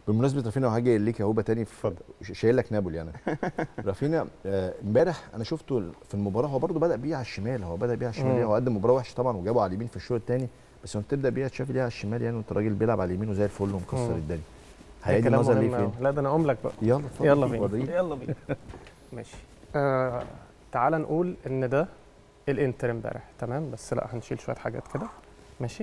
بمناسبه رافينا وهاجي ليك يا هوبا تاني في شايل لك نابولي انا رافينا آه، امبارح انا شفته في المباراه هو برده بدا بيه على الشمال هو بدا بيه على الشمال مم. هو قدم مباراه وحشه طبعا وجابه على اليمين في الشوط الثاني بس لما تبدا بيها تشافي ليها على الشمال يعني وانت راجل بيلعب على اليمين وزي الفل ومكسر مم. الدنيا ده هيعيد كلام النظر ليه مهم فين؟ أوي. لا ده انا اقوم لك بقى يلا اتفضل يلا بينا وريني. يلا بينا ماشي آه تعال نقول ان ده الانتر امبارح تمام بس لا هنشيل شويه حاجات كده ماشي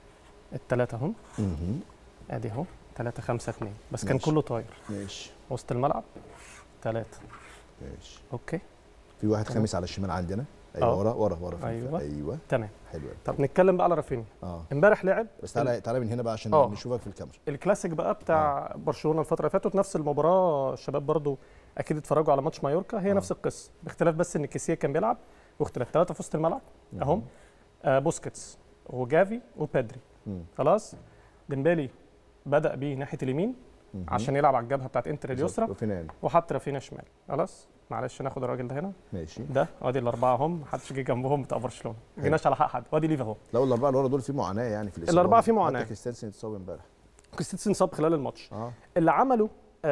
الثلاثه اهم مهم. ادي اهو 3 5 2 بس كان ماشي. كله طاير ماشي وسط الملعب ثلاثة ماشي اوكي في واحد تمام. خامس على الشمال عندنا ايوه آه. ورا ورا ورا في أيوة. ايوه تمام حلو أوي. طب نتكلم بقى على رافينيا اه امبارح لعب بس تعالى تعالى من هنا بقى عشان آه. نشوفك في الكاميرا الكلاسيك بقى بتاع برشلونه الفتره اللي فاتت نفس المباراه الشباب برضو اكيد اتفرجوا على ماتش مايوركا هي آه. نفس القصه باختلاف بس ان كيسيه كان بيلعب واختلاف ثلاثه في وسط الملعب اهم آه بوسكيتس وجافي وبيدري مم. خلاص ديمبالي بدا بيه ناحيه اليمين مهم. عشان يلعب على الجبهه بتاعت انتر بالظبط. اليسرى رافينا يعني. وحط رافينا شمال خلاص معلش ناخد الراجل ده هنا ماشي ده ادي الاربعه هم محدش جه جنبهم بتاع برشلونه ما حلو. جيناش على حق حد وادي ليفا اهو لا والاربعه اللي ورا دول في معاناه يعني في الاصابه الأربعة في معاناة. حتى كريستنسن اتصاب امبارح كريستنسن انصاب خلال الماتش اه اللي عمله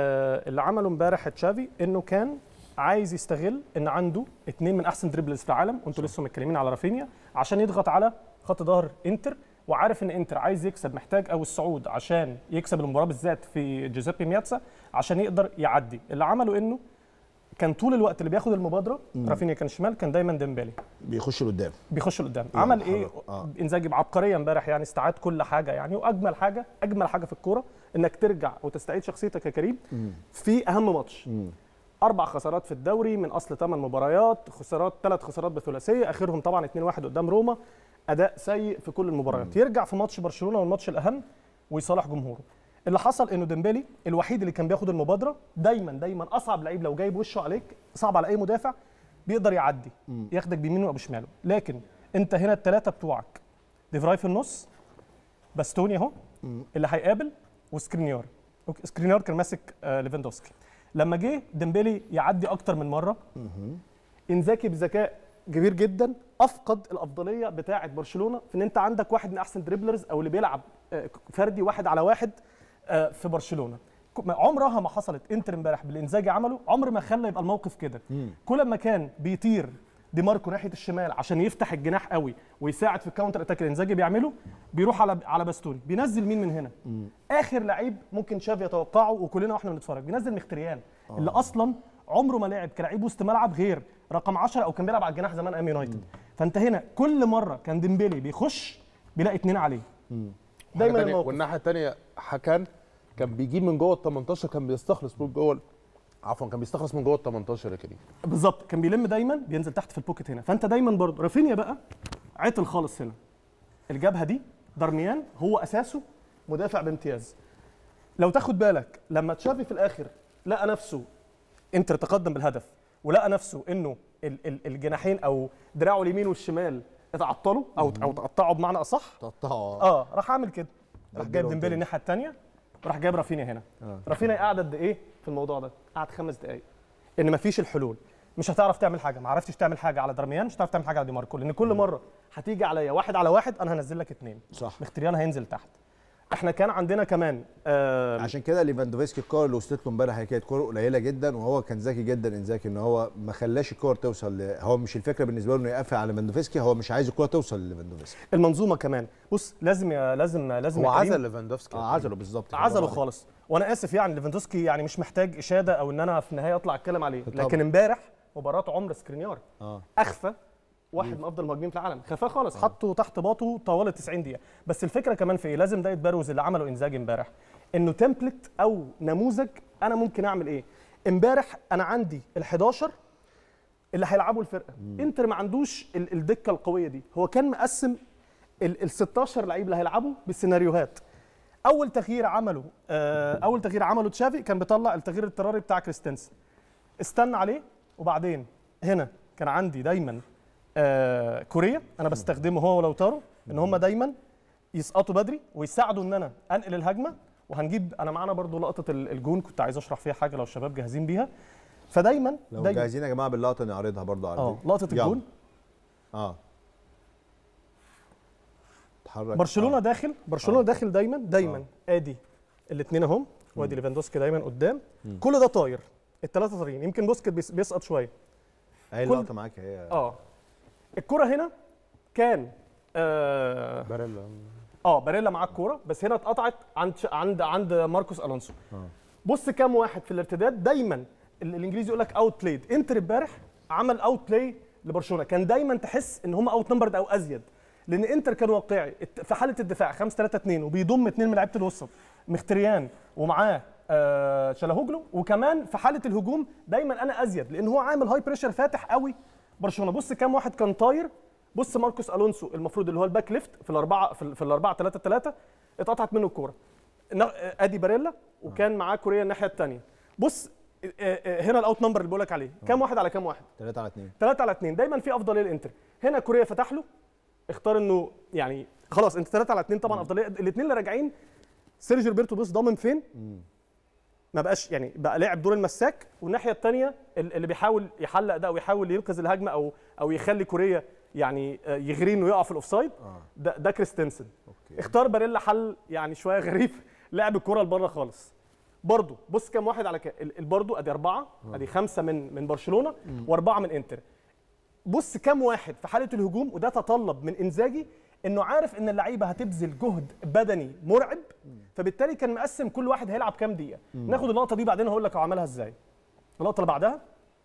آه اللي عمله امبارح تشافي انه كان عايز يستغل ان عنده اثنين من احسن دريبلز في العالم وانتوا لسه متكلمين على رافينيا عشان يضغط على خط ظهر انتر وعارف ان انتر عايز يكسب محتاج او الصعود عشان يكسب المباراه بالذات في جوزيبي مياتسا عشان يقدر يعدي اللي عمله انه كان طول الوقت اللي بياخد المبادره مم. رافينيا كان شمال كان دايما ديمبالي بيخش لقدام بيخش لقدام يعني عمل ايه حرك. آه. انزاجي بعبقريه امبارح يعني استعاد كل حاجه يعني واجمل حاجه اجمل حاجه في الكوره انك ترجع وتستعيد شخصيتك يا كريم مم. في اهم ماتش مم. اربع خسارات في الدوري من اصل ثمان مباريات خسارات ثلاث خسارات بثلاثيه اخرهم طبعا 2-1 قدام روما اداء سيء في كل المباريات يرجع في ماتش برشلونه والماتش الاهم ويصالح جمهوره اللي حصل انه ديمبلي الوحيد اللي كان بياخد المبادره دايما دايما اصعب لعيب لو جايب وشه عليك صعب على اي مدافع بيقدر يعدي مم. ياخدك بيمينه او بشماله لكن انت هنا الثلاثه بتوعك ديفراي في النص باستوني اهو مم. اللي هيقابل وسكرينيار أوكي، سكرينيار كان ماسك آه، ليفاندوفسكي لما جه ديمبلي يعدي اكتر من مره مهم. انزاكي بذكاء كبير جدا افقد الافضليه بتاعه برشلونه في ان انت عندك واحد من احسن دريبلرز او اللي بيلعب آه، فردي واحد على واحد آه، في برشلونه ك- ما- عمرها ما حصلت انتر امبارح باللي انزاجي عمله عمر ما خلى يبقى الموقف كده مم. كل ما كان بيطير دي ماركو ناحيه الشمال عشان يفتح الجناح قوي ويساعد في الكاونتر اتاك اللي انزاجي بيعمله بيروح على على باستوني بينزل مين من هنا مم. اخر لعيب ممكن شاف يتوقعه وكلنا واحنا بنتفرج بينزل مختريان اللي اصلا عمره ما لعب كلاعب وسط ملعب غير رقم 10 او كان بيلعب على الجناح زمان ام يونايتد فانت هنا كل مره كان ديمبلي بيخش بيلاقي اتنين عليه مم. دايما حاجة تانية، الموقف والناحيه الثانيه حكان كان بيجيب من جوه ال 18 كان بيستخلص من جوه ال- عفوا كان بيستخلص من جوه ال 18 يا كريم بالظبط كان بيلم دايما بينزل تحت في البوكيت هنا فانت دايما برضه رافينيا بقى عطل خالص هنا الجبهه دي دارميان هو اساسه مدافع بامتياز لو تاخد بالك لما تشافي في الاخر لقى نفسه انتر تقدم بالهدف ولقى نفسه انه ال- ال- الجناحين او دراعه اليمين والشمال اتعطلوا او او تقطعوا بمعنى اصح تقطعه اه راح عامل كده راح بدلهم جايب ديمبلي تاني. الناحيه الثانيه وراح جايب رافينيا هنا آه. رافينيا قعد قد ايه في الموضوع ده قعد خمس دقائق ان مفيش الحلول مش هتعرف تعمل حاجه ما عرفتش تعمل حاجه على درميان مش هتعرف تعمل حاجه على دي ماركو لان كل مره هتيجي عليا واحد على واحد انا هنزل لك اثنين صح مختريان هينزل تحت احنا كان عندنا كمان آه عشان كده ليفاندوفسكي الكور اللي وصلت له امبارح هي كانت كور قليله جدا وهو كان ذكي جدا انزاكي ان هو ما خلاش الكور توصل ل... هو مش الفكره بالنسبه له انه يقفل على ليفاندوفسكي هو مش عايز الكور توصل لليفاندوفسكي المنظومه كمان بص لازم يا لازم لازم هو يا كريم- عزل ليفاندوفسكي اه عزله بالظبط كده. عزله برافو عليك. خالص وانا اسف يعني ليفاندوسكي يعني مش محتاج اشاده او ان انا في النهايه اطلع اتكلم عليه طبعا. لكن امبارح مباراه عمر سكرينيار اه اخفى واحد من افضل المهاجمين في العالم خفاه خالص حطه تحت باطه طوال 90 دقيقه بس الفكره كمان في ايه لازم ده يتبروز اللي عمله انزاجي امبارح انه تمبلت او نموذج انا ممكن اعمل ايه امبارح انا عندي ال11 اللي هيلعبوا الفرقه انتر ما عندوش ال- الدكه القويه دي هو كان مقسم ال 16 لعيب اللي هيلعبوا بالسيناريوهات اول تغيير عمله آه، اول تغيير عمله تشافي كان بيطلع التغيير الاضطراري بتاع كريستنسن استنى عليه وبعدين هنا كان عندي دايما آه كوريا انا بستخدمه هو ولو تارو ان هم دايما يسقطوا بدري ويساعدوا ان انا انقل الهجمه وهنجيب انا معانا برضو لقطه ال- الجون كنت عايز اشرح فيها حاجه لو الشباب جاهزين بيها فدايما لو دايما جاهزين يا جماعه باللقطه نعرضها برضو على اه الفيديو. لقطه يلا. الجون اه اتحرك برشلونه آه. داخل برشلونه آه. داخل دايما دايما آه. ادي الاثنين اهم وادي ليفاندوسكي دايما قدام كل ده طاير الثلاثه طايرين يمكن بوسكيت بيس- بيسقط شويه اهي كل- اللقطه معاك هي اه الكره هنا كان آه باريلا اه باريلا معاه الكوره بس هنا اتقطعت عند ش- عند عند ماركوس الونسو بص كام واحد في الارتداد دايما ال- الانجليزي يقول لك اوت بلايد انتر امبارح عمل اوت بلاي لبرشلونه كان دايما تحس ان هم اوت نمبرد او ازيد لان انتر كان واقعي الت- في حاله الدفاع 5 3 2 وبيضم اثنين من لعيبه الوسط مختريان ومعاه آه شلاهوجلو وكمان في حاله الهجوم دايما انا ازيد لان هو عامل هاي بريشر فاتح قوي برشلونه بص كام واحد كان طاير بص ماركوس الونسو المفروض اللي هو الباك ليفت في الاربعه في, ال- في الاربعه 3 3 اتقطعت منه الكوره نا- ادي باريلا وكان معاه كوريا الناحيه الثانيه بص آه، آه، هنا الاوت نمبر اللي بقول لك عليه كام واحد على كام واحد 3 على 2 3 على 2 دايما في افضليه للانتر هنا كوريا فتح له اختار انه يعني خلاص انت 3 على 2 طبعا افضليه الاثنين اللي راجعين سيرجيو روبرتو بص ضامن فين ما بقاش يعني بقى لاعب دور المساك والناحيه الثانيه اللي بيحاول يحلق ده او يحاول ينقذ الهجمه او او يخلي كوريا يعني آه، يغريه انه يقع في الاوفسايد ده ده كريستنسن اوكي اختار باريلا حل يعني شويه غريب لعب الكره لبره خالص برضه بص كام واحد على كام برضه ادي اربعه ادي خمسه من من برشلونه واربعه من انتر بص كام واحد في حاله الهجوم وده تطلب من انزاجي انه عارف ان اللعيبه هتبذل جهد بدني مرعب فبالتالي كان مقسم كل واحد هيلعب كام دقيقه ناخد اللقطه دي بعدين هقول لك هو عملها ازاي اللقطه اللي بعدها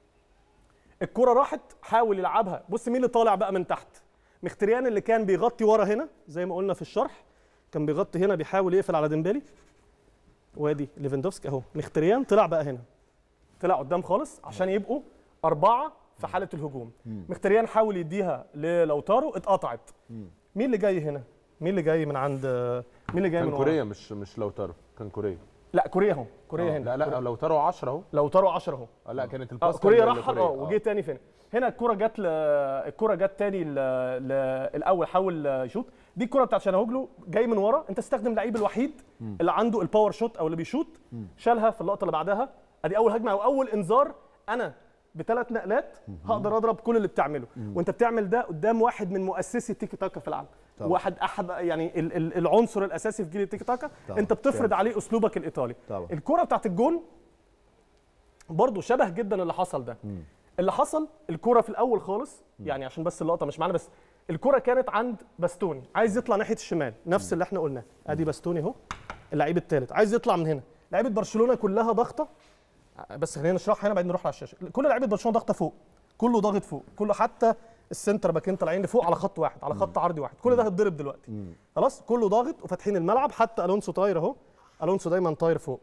الكره راحت حاول يلعبها بص مين اللي طالع بقى من تحت مختريان اللي كان بيغطي ورا هنا زي ما قلنا في الشرح كان بيغطي هنا بيحاول يقفل على ديمبلي وادي ليفاندوفسكي اهو مختريان طلع بقى هنا طلع قدام خالص عشان يبقوا اربعه في حاله الهجوم مختريان حاول يديها للوتارو اتقطعت مين اللي جاي هنا مين اللي جاي من عند مين اللي جاي كان من ورا؟ كوريا مش مش لوتارو كان كوريا لا كوريا اهو كوريا آه، هنا لا لا لوتارو 10 اهو لوتارو 10 اهو آه، لا كانت اه الباس كوريا كان راح لكوريا. اه وجه تاني فين هنا الكره جت ل... الكره جت تاني ل... ل... الاول حاول يشوط دي الكره بتاعت شانهوجلو جاي من ورا انت استخدم اللعيب الوحيد اللي عنده الباور شوت او اللي بيشوط شالها في اللقطه اللي بعدها ادي اول هجمه او اول انذار انا بثلاث نقلات هقدر اضرب كل اللي بتعمله وانت بتعمل ده قدام واحد من مؤسسي التيكي تاكا في العالم طبعا. واحد احد يعني ال... ال... العنصر الاساسي في جيل التيكي تاكا طبعا. انت بتفرض فعلا. عليه اسلوبك الايطالي طبعا. الكره بتاعت الجون برضه شبه جدا اللي حصل ده اللي حصل الكرة في الاول خالص يعني عشان بس اللقطه مش معانا بس الكرة كانت عند باستوني عايز يطلع ناحيه الشمال نفس اللي احنا قلناه ادي باستوني اهو اللعيب الثالث عايز يطلع من هنا لعيبه برشلونه كلها ضاغطه بس خلينا نشرحها هنا بعدين نروح على الشاشه كل لعيبه برشلونه ضاغطه فوق كله ضاغط فوق كله حتى السنتر باكين طالعين لفوق على خط واحد على خط عرضي واحد كل ده هيتضرب دلوقتي خلاص كله ضاغط وفاتحين الملعب حتى الونسو طاير اهو الونسو دايما طاير فوق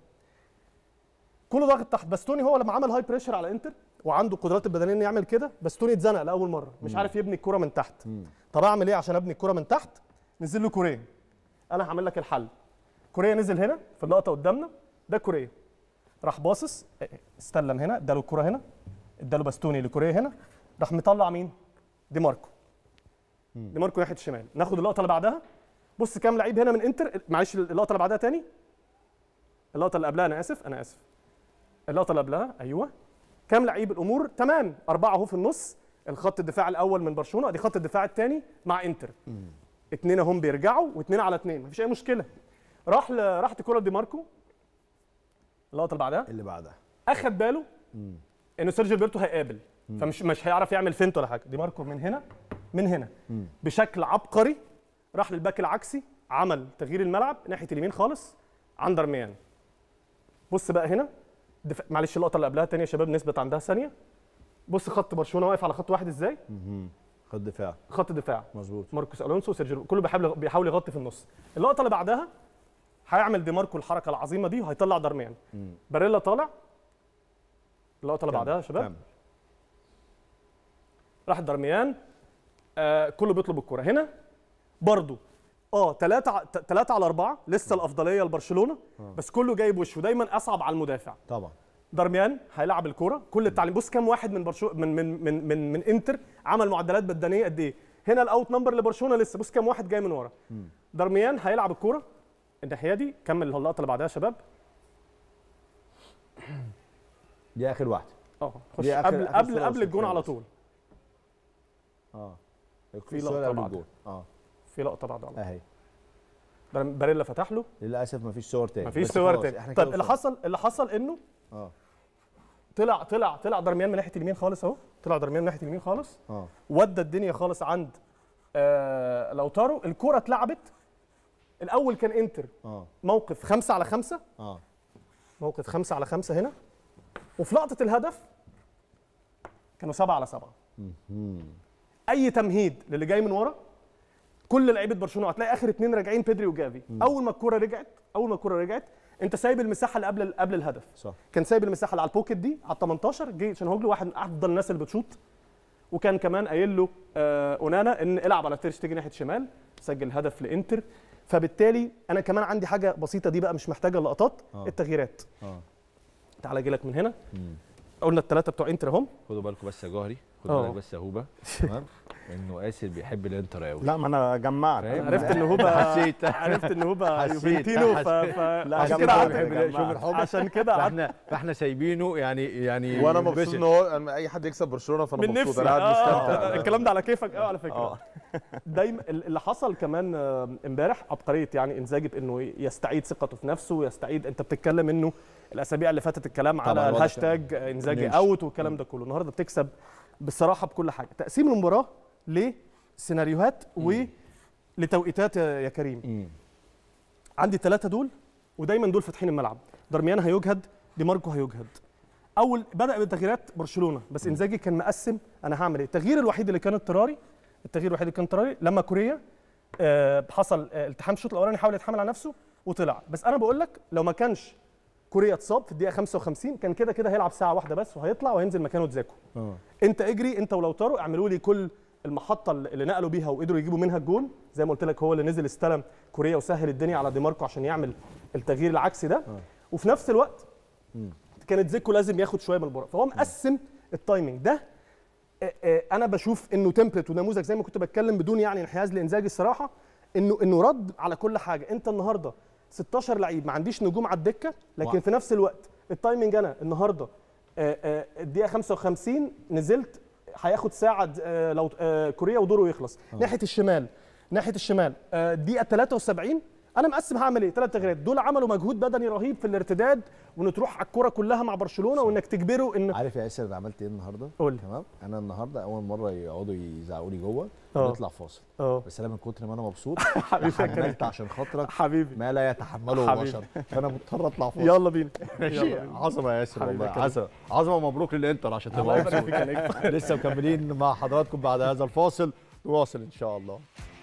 كله ضاغط تحت باستوني هو لما عمل هاي بريشر على انتر وعنده القدرات البدنيه انه يعمل كده باستوني اتزنق لاول مره مش عارف يبني الكره من تحت طب اعمل ايه عشان ابني الكره من تحت نزل له كوريا انا هعمل لك الحل كوريا نزل هنا في اللقطه قدامنا ده كوريا راح باصص اه، استلم هنا اداله الكره هنا اداله باستوني لكوريا هنا راح مطلع مين دي ماركو دي ماركو ناحيه الشمال ناخد اللقطه اللي بعدها بص كام لعيب هنا من انتر معلش اللقطه اللي بعدها تاني اللقطه اللي قبلها انا اسف انا اسف اللقطه اللي قبلها ايوه كام لعيب الامور تمام اربعه اهو في النص الخط الدفاع الاول من برشلونه ادي خط الدفاع الثاني مع انتر اتنين اهم بيرجعوا واثنين على اثنين مفيش اي مشكله راح ل... راحت الكره لدي ماركو اللقطه اللي بعدها اللي بعدها اخد باله انه سيرجيو روبرتو هيقابل فمش مش هيعرف يعمل فينت ولا حاجه دي ماركو من هنا من هنا بشكل عبقري راح للباك العكسي عمل تغيير الملعب ناحيه اليمين خالص عند رميان بص بقى هنا دفاع معلش اللقطه اللي قبلها تاني يا شباب نثبت عندها ثانيه بص خط برشلونه واقف على خط واحد ازاي خط دفاع خط دفاع مظبوط ماركوس الونسو سيرجيو كله بيحاول بيحاول يغطي في النص اللقطه اللي بعدها هيعمل دي ماركو الحركه العظيمه دي وهيطلع درميان باريلا طالع اللقطه اللي بعدها يا شباب كمل. راح درميان آه كله بيطلب الكرة هنا برضو اه 3 3 على 4 لسه الافضليه لبرشلونه بس كله جايب وشه دايما اصعب على المدافع طبعا درميان هيلعب الكرة كل التعليم بص كام واحد من برشلونه من من من من, من انتر عمل معدلات بدنيه قد ايه هنا الاوت نمبر لبرشلونه لسه بص كام واحد جاي من ورا درميان هيلعب الكرة الناحيه دي كمل اللقطه اللي بعدها يا شباب دي اخر واحده اه خش دي آخر- قبل آخر قبل صورة قبل وصلت الجون لها على بس. طول اه في السؤال لقطة قبل بعد. الجول. اه في لقطه بعد على طول. اهي باريلا فتح له للاسف مفيش صور تاني مفيش بس صور خلاص، تاني احنا طيب كده اللي وصلنا. حصل اللي حصل انه اه طلع طلع طلع درميان من ناحيه اليمين خالص اهو طلع درميان من ناحيه اليمين خالص اه ودى الدنيا خالص عند آه لوتارو الكرة اتلعبت الاول كان انتر اه موقف خمسة على خمسة اه موقف خمسة على خمسة هنا وفي لقطة الهدف كانوا سبعة على سبعة أي تمهيد للي جاي من ورا كل لعيبة برشلونة هتلاقي آخر اتنين راجعين بيدري وجافي أول ما الكرة رجعت أول ما الكرة رجعت أنت سايب المساحة اللي قبل قبل الهدف صح كان سايب المساحة اللي على البوكيت دي على ال 18 جه شنهوجلو واحد من أفضل الناس اللي بتشوط وكان كمان قايل له آه اونانا ان العب على تير شتيجن ناحيه شمال سجل هدف لانتر فبالتالي انا كمان عندي حاجه بسيطه دي بقى مش محتاجه لقطات آه. التغييرات اه تعال اجي لك من هنا قلنا الثلاثه بتوع انتر اهم خدوا بالكم بس يا جوهري آه. خدوا بالك بس يا هوبا تمام انه اسر بيحب الانتر قوي لا ما انا جمعت فاهم؟ عرفت ان هو بقى حسيت. عرفت ان هو بقى حسيت. يوفنتينو ف... حسيت. ف... لا، عشان جمعت. كده قعدت بيحب- شوف الحب عشان كده قعدت فاحنا فاحنا سايبينه يعني يعني وانا مبسوط ينبسط. ان هو أنا اي حد يكسب برشلونه فانا من مبسوط نفسي انا قاعد آه، مستمتع الكلام ده على كيفك قوي على فكره اه دايما اللي حصل كمان آه، امبارح عبقريه يعني انزاجي بانه يستعيد ثقته في نفسه يستعيد انت بتتكلم انه الاسابيع اللي فاتت الكلام على طبعاً واضح الهاشتاج انزاجي نمشي. اوت والكلام ده كله النهارده بتكسب بصراحه بكل حاجه تقسيم المباراه لسيناريوهات ولتوقيتات يا يا كريم مم. عندي الثلاثه دول ودايما دول فاتحين الملعب دارميان هيجهد دي ماركو هيجهد اول بدا بتغييرات برشلونه بس انزاجي كان مقسم انا هعمل ايه التغيير الوحيد اللي كان اضطراري التغيير الوحيد اللي كان اضطراري لما كوريا آه، حصل آه، التحام الشوط الاولاني حاول يتحمل على نفسه وطلع بس انا بقول لك لو ما كانش كوريا اتصاب في الدقيقه 55 كان كده كده هيلعب ساعه واحده بس وهيطلع وهينزل مكانه تزاكو اه انت اجري انت ولو طاروا اعملوا لي كل المحطه اللي نقلوا بيها وقدروا يجيبوا منها الجول زي ما قلت لك هو اللي نزل استلم كوريا وسهل الدنيا على دي ماركو عشان يعمل التغيير العكسي ده وفي نفس الوقت كانت زيكو لازم ياخد شويه من المباراه فهو مقسم التايمنج ده آه، آه، انا بشوف انه تمبلت ونموذج زي ما كنت بتكلم بدون يعني انحياز لانزاجي الصراحه انه انه رد على كل حاجه انت النهارده 16 لعيب ما عنديش نجوم على الدكه لكن وع- في نفس الوقت التايمنج انا النهارده آه، آه، الدقيقه 55 نزلت هياخد ساعه آه، لو آه، كوريا ودوره يخلص ناحيه الشمال ناحيه الشمال آه، الدقيقه 73 انا مقسم هعمل ايه ثلاث تغييرات دول عملوا مجهود بدني رهيب في الارتداد وان تروح على الكره كلها مع برشلونه وانك تجبره ان عارف يا ياسر انا عملت ايه النهارده؟ قول لي. تمام انا النهارده اول مره يقعدوا يزعقوا لي جوه اه. نطلع فاصل اه بس انا من كتر ما انا مبسوط حبيبي يا كريم. حملت عشان خاطرك حبيبي ما لا يتحمله حبيبي. بشر فانا مضطر اطلع فاصل يلا بينا ماشي يلا بينا. عظمه يا ياسر حبيبي والله يا كريم. عظمه عظمه مبروك للانتر عشان الله تبقى يبارك فيك يا نجم لسه مكملين مع حضراتكم بعد هذا الفاصل نواصل ان شاء الله